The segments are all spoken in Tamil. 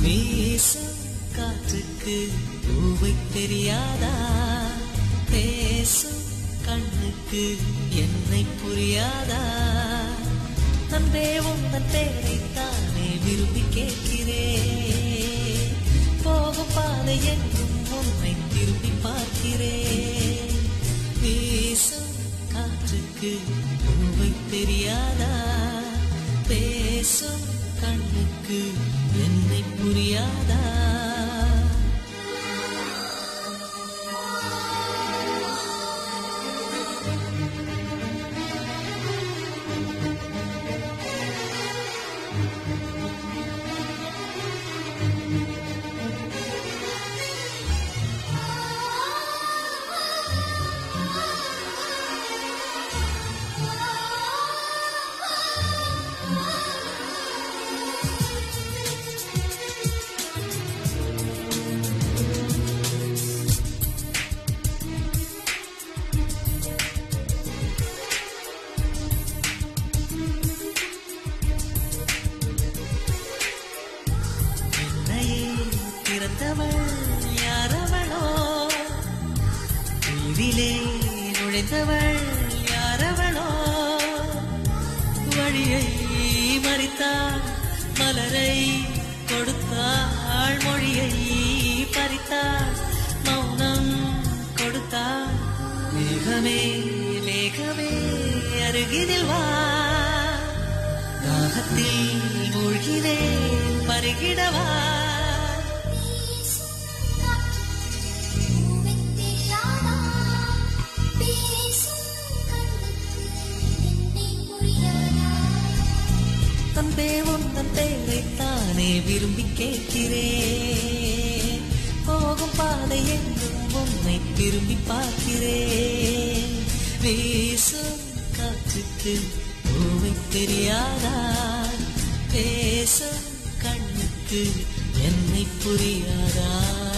வீசும் காற்றுக்கு பூவை தெரியாதா பேசும் கண்ணுக்கு என்னை புரியாதா அன்பே உந்தன் பேரை தானே விரும்பி கேட்கிறேன் போகும் பாதை எங்கும் உன்னை திரும்பி பார்க்கிறேன் வீசும் காற்றுக்கு பூவை தெரியாதா பேசும் கண்ணுக்கு என்னை புரியாதா என்னையே பிறந்தவள் யாரவளோ உயிரிலே நுழைந்தவள் யாரவளோ வழியை மறித்தாள் மலரை கொடுத்தாள் மொழியை பறித்தாள் மௌனம் கொடுத்தாள் மேகமே மேகமே அருகினில் வா தாகத்தில் மூழ்கினே பருகிடவா தன்பே உந்தன் பேரை தானே விரும்பி கேட்கிறேன் போகும் பாதை எங்கும் உன்னை திரும்பி பார்க்கிறேன் வீசும் காற்றுக்கு பூவை தெரியாதா பேசும் கண்ணுக்கு என்னை புரியாதா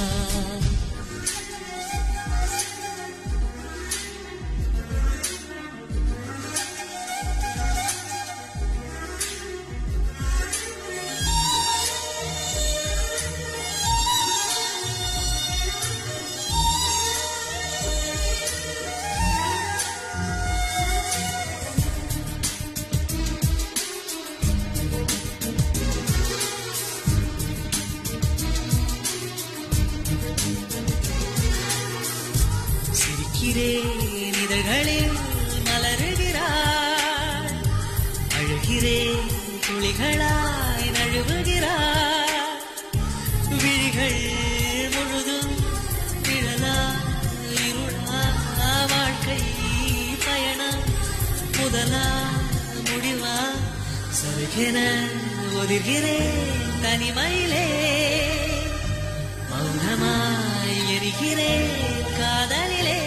சிரிக்கிறேன் இதழ்களில் மலருகிறாள் அழுகிறேன் துளிகளாய் நழுவுகிறாள் விழிகள் முழுதும் நிழலா இருளா வாழ்க்கை பயணம் முதலா முடிவா சருகென ஒதுகிறேன் தனிமையிலே மௌனமாய் எரிகிறேன் காதலிலே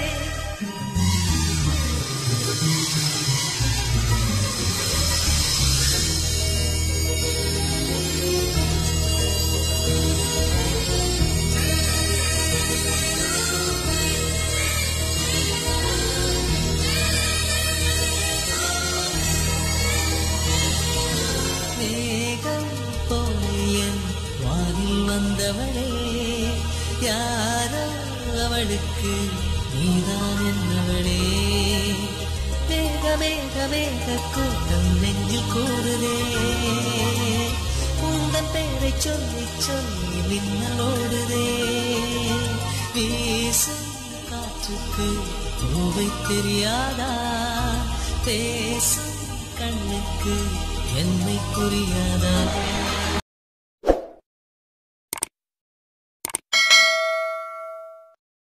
மேகம் போயன் வானில் வந்தவளே யாரோ அவளுக்கு நீதான் என்னவளே மேக மேக மேக கூட்டம் நெஞ்சில் கூடுதே உந்தன் பெயரை சொல்லி சொல்லி மின்னல் ஓடுதே வீசும் காற்றுக்கு பூவை தெரியாதா பேசும் கண்ணுக்கு என்னை புரியாதா